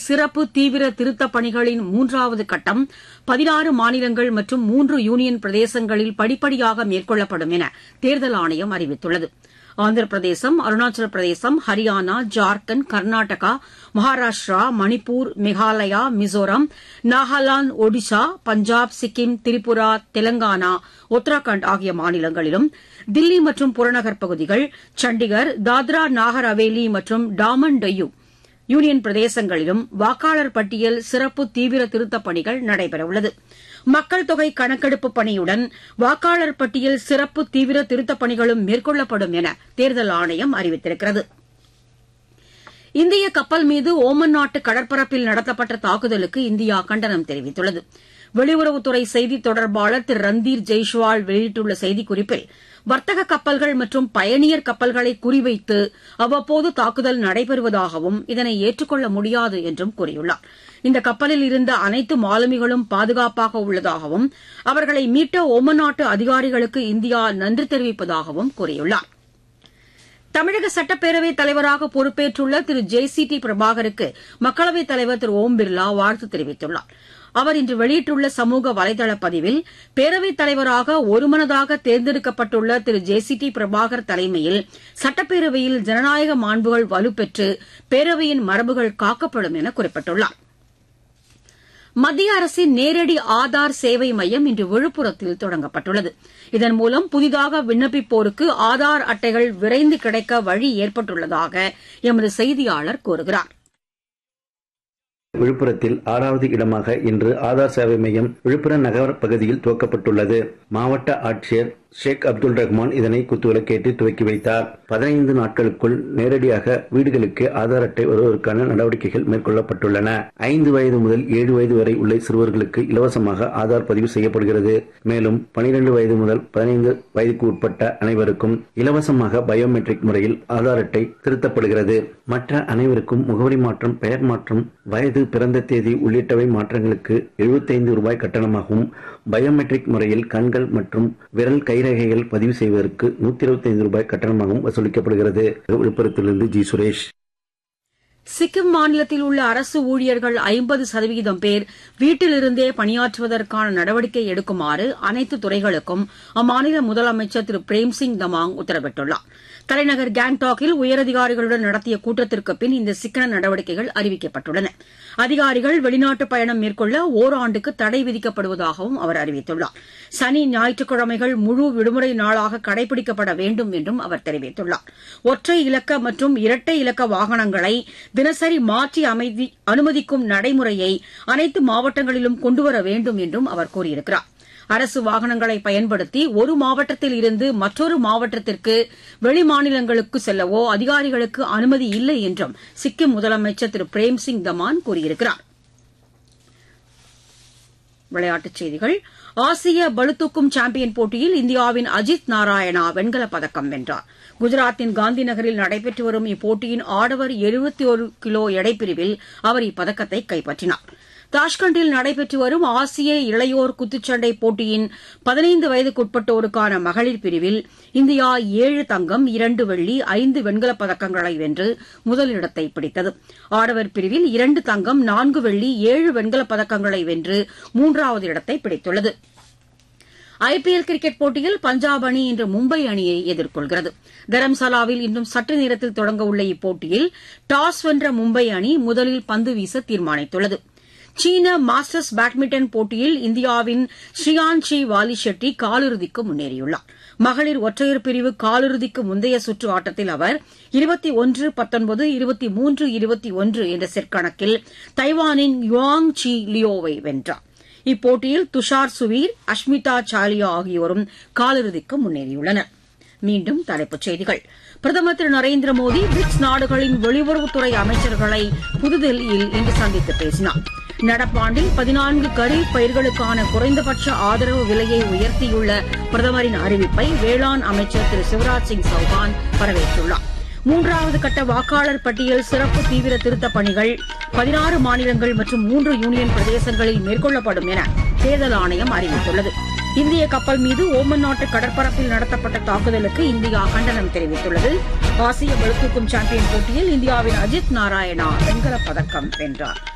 சிறப்பு தீவிர திருத்தப் பணிகளின் மூன்றாவது கட்டம் பதினாறு மாநிலங்கள் மற்றும் மூன்று யூனியன் பிரதேசங்களில் படிப்படியாக மேற்கொள்ளப்படும் என தேர்தல் ஆணையம் அறிவித்துள்ளது ஆந்திர பிரதேசம் அருணாச்சல பிரதேசம் ஹரியானா ஜார்க்கண்ட் கர்நாடகா மகாராஷ்டிரா மணிப்பூர் மேகாலயா மிசோரம் நாகாலாந்து ஒடிஷா பஞ்சாப் சிக்கிம் திரிபுரா தெலங்கானா உத்தரகாண்ட் ஆகிய மாநிலங்களிலும் தில்லி மற்றும் புறநகர் பகுதிகள் சண்டிகர் தாத்ரா நாகர் ஹவேலி மற்றும் டாமன் டையூ யூனியன் பிரதேசங்களிலும் வாக்காளர் பட்டியல் சிறப்பு தீவிர திருத்தப் பணிகள் நடைபெறவுள்ளது மக்கள் தொகை கணக்கெடுப்பு பணியுடன் வாக்காளர் பட்டியல் சிறப்பு தீவிர திருத்தப் பணிகளும் மேற்கொள்ளப்படும் என தேர்தல் ஆணையம் அறிவித்திருக்கிறது இந்திய கப்பல் மீது ஓமன் நாட்டு கடற்பரப்பில் நடத்தப்பட்ட தாக்குதலுக்கு இந்தியா கண்டனம் தெரிவித்துள்ளது வெளியுறவுத்துறை செய்தித் தொடர்பாளர் திரு ரந்தீர் ஜெய்ஷ்வால் வெளியிட்டுள்ள செய்திக்குறிப்பில் வர்த்தக கப்பல்கள் மற்றும் பயணியர் கப்பல்களை குறிவைத்து அவ்வப்போது தாக்குதல் நடைபெறுவதாகவும் இதனை ஏற்றுக்கொள்ள முடியாது என்றும் கூறியுள்ளார் இந்த கப்பலில் இருந்த அனைத்து மாலுமிகளும் பாதுகாப்பாக உள்ளதாகவும் அவர்களை மீட்ட ஒமன் நாட்டு அதிகாரிகளுக்கு இந்தியா நன்றி தெரிவிப்பதாகவும் கூறியுள்ளார் தமிழக சட்டப்பேரவைத் தலைவராக பொறுப்பேற்றுள்ள திரு ஜே சி டி பிரபாகருக்கு மக்களவைத் தலைவர் திரு ஓம் பிர்லா வாழ்த்து தெரிவித்துள்ளார் அவர் இன்று வெளியிட்டுள்ள சமூக வலைதள பதிவில் பேரவைத் தலைவராக ஒருமனதாக தேர்ந்தெடுக்கப்பட்டுள்ள திரு ஜே சி டி பிரபாகர் தலைமையில் சட்டப்பேரவையில் ஜனநாயக மாண்புகள் வலுப்பெற்று பேரவையின் மரபுகள் காக்கப்படும் என குறிப்பிட்டுள்ளார் மத்திய அரசின் நேரடி ஆதார் சேவை மையம் இன்று விழுப்புரத்தில் தொடங்கப்பட்டுள்ளது இதன் மூலம் புதிதாக விண்ணப்பிப்போருக்கு ஆதார் அட்டைகள் விரைந்து கிடைக்க வழி ஏற்பட்டுள்ளதாக எமது செய்தியாளர் கூறுகிறார் விழுப்புரத்தில் ஆறாவது இடமாக இன்று ஆதார் சேவை மையம் விழுப்புரம் நகர பகுதியில் துவக்கப்பட்டுள்ளது மாவட்ட ஆட்சியர் ஷேக் அப்துல் ரஹ்மான் இதனை குத்துவிளக்கேற்றி துவக்கி வைத்தார் பதினைந்து நாட்களுக்குள் நேரடியாக வீடுகளுக்கு ஆதார் அட்டை வருவதற்கான நடவடிக்கைகள் மேற்கொள்ளப்பட்டுள்ளன ஐந்து வயது முதல் ஏழு வயது வரை உள்ள சிறுவர்களுக்கு இலவசமாக ஆதார் பதிவு செய்யப்படுகிறது மேலும் பனிரெண்டு வயது முதல் பதினைந்து வயதுக்கு உட்பட்ட அனைவருக்கும் இலவசமாக பயோமெட்ரிக் முறையில் ஆதார் அட்டை திருத்தப்படுகிறது மற்ற அனைவருக்கும் முகவரி மாற்றம் பெயர் மாற்றம் வயது பிறந்த தேதி உள்ளிட்டவை மாற்றங்களுக்கு எழுபத்தைந்து ரூபாய் கட்டணமாகவும் பயோமெட்ரிக் முறையில் கண்கள் மற்றும் விரல் கைரேகைகள் பதிவு செய்வதற்கு நூத்தி இருபத்தி ஐந்து ரூபாய் கட்டணமாகவும் வசூலிக்கப்படுகிறது விழுப்புரத்திலிருந்து ஜி சுரேஷ் சிக்கிம் மாநிலத்தில் உள்ள அரசு ஊழியர்கள் ஐம்பது சதவீதம் பேர் வீட்டிலிருந்தே பணியாற்றுவதற்கான நடவடிக்கை எடுக்குமாறு அனைத்து துறைகளுக்கும் அம்மாநில முதலமைச்சர் திரு பிரேம்சிங் தமாங் உத்தரவிட்டுள்ளார் தலைநகர் கேங்டாக்கில் உயரதிகாரிகளுடன் நடத்திய கூட்டத்திற்கு பின் இந்த சிக்கன நடவடிக்கைகள் அறிவிக்கப்பட்டுள்ளன அதிகாரிகள் வெளிநாட்டு பயணம் மேற்கொள்ள ஓராண்டுக்கு தடை விதிக்கப்படுவதாகவும் அவர் அறிவித்துள்ளார் சனி ஞாயிற்றுக்கிழமைகள் முழு விடுமுறை நாளாக கடைபிடிக்கப்பட வேண்டும் என்றும் அவர் தெரிவித்துள்ளார் ஒற்றை இலக்க மற்றும் இரட்டை இலக்க வாகனங்களை தினசரி மாற்றி அனுமதிக்கும் நடைமுறையை அனைத்து மாவட்டங்களிலும் கொண்டுவர வேண்டும் என்றும் அவர் கூறியிருக்கிறார் அரசு வாகனங்களை பயன்படுத்தி ஒரு மாவட்டத்தில் இருந்து மற்றொரு மாவட்டத்திற்கு வெளிமாநிலங்களுக்கு செல்லவோ அதிகாரிகளுக்கு அனுமதி இல்லை என்றும் சிக்கிம் முதலமைச்சர் திரு பிரேம்சிங் தமான் கூறியிருக்கிறார் விளையாட்டுச் செய்திகள் ஆசிய பளுதூக்கும் சாம்பியன் போட்டியில் இந்தியாவின் அஜித் நாராயணா வெண்கலப் பதக்கம் வென்றார் குஜராத்தின் காந்தி நகரில் நடைபெற்று வரும் இப்போட்டியின் ஆடவர் எழுபத்தி ஒரு கிலோ எடைப்பிரிவில் அவர் இப்பதக்கத்தை கைப்பற்றினார் தாஷ்கண்டில் நடைபெற்று வரும் ஆசிய இளையோர் குத்துச்சண்டை போட்டியின் பதினைந்து வயதுக்குட்பட்டோருக்கான மகளிர் பிரிவில் இந்தியா ஏழு தங்கம் இரண்டு வெள்ளி ஐந்து வெண்கலப் பதக்கங்களை வென்று முதலிடத்தை பிடித்தது ஆடவர் பிரிவில் இரண்டு தங்கம் நான்கு வெள்ளி ஏழு வெண்கலப் பதக்கங்களை வென்று மூன்றாவது இடத்தை பிடித்துள்ளது ஐபிஎல் கிரிக்கெட் போட்டியில் பஞ்சாப் அணி இன்று மும்பை அணியை எதிர்கொள்கிறது தரம்சாலாவில் இன்னும் சற்று நேரத்தில் தொடங்கவுள்ள இப்போட்டியில் டாஸ் வென்ற மும்பை அணி முதலில் பந்து வீச தீர்மானித்துள்ளது சீன மாஸ்டர்ஸ் பேட்மிண்டன் போட்டியில் இந்தியாவின் ஸ்ரீயான்ஷி வாலி ஷெட்டி காலிறுதிக்கு முன்னேறியுள்ளார் மகளிர் ஒற்றையர் பிரிவு காலிறுதிக்கு முந்தைய சுற்று ஆட்டத்தில் அவர் இருபத்தி ஒன்று பத்தொன்பது இருபத்தி மூன்று இருபத்தி ஒன்று என்ற செட் கணக்கில் தைவானின் யுவாங் சி லியோவை வென்றார் இப்போட்டியில் துஷார் சுவீர் அஷ்மிதா சாலியா ஆகியோரும் காலிறுதிக்கு முன்னேறியுள்ளனர் மீண்டும் தலைப்புச் செய்திகள் பிரதமர் திரு நரேந்திர மோடி பிரிக்ஸ் நாடுகளின் வெளியுறவுத்துறை அமைச்சர்களை புதுதில்லியில் இன்று சந்தித்து பேசினார் நடப்பாண்டில் பதினான்கு கரீப் பயிர்களுக்கான குறைந்தபட்ச ஆதரவு விலையை உயர்த்தியுள்ள பிரதமரின் அறிவிப்பை வேளாண் அமைச்சர் திரு சிவராஜ் சிங் சௌகான் வரவேற்றுள்ளார் மூன்றாவது கட்ட வாக்காளர் பட்டியல் சிறப்பு தீவிர திருத்தப் பணிகள் பதினாறு மாநிலங்கள் மற்றும் மூன்று யூனியன் பிரதேசங்களில் மேற்கொள்ளப்படும் என தேர்தல் ஆணையம் அறிவித்துள்ளது இந்திய கப்பல் மீது ஓமன் நாட்டு கடற்பரப்பில் நடத்தப்பட்ட தாக்குதலுக்கு இந்தியா கண்டனம் தெரிவித்துள்ளது ஆசிய பளுதூக்கும் சாம்பியன் போட்டியில் இந்தியாவின் அஜித் நாராயணா வெண்கலப் பதக்கம் வென்றார்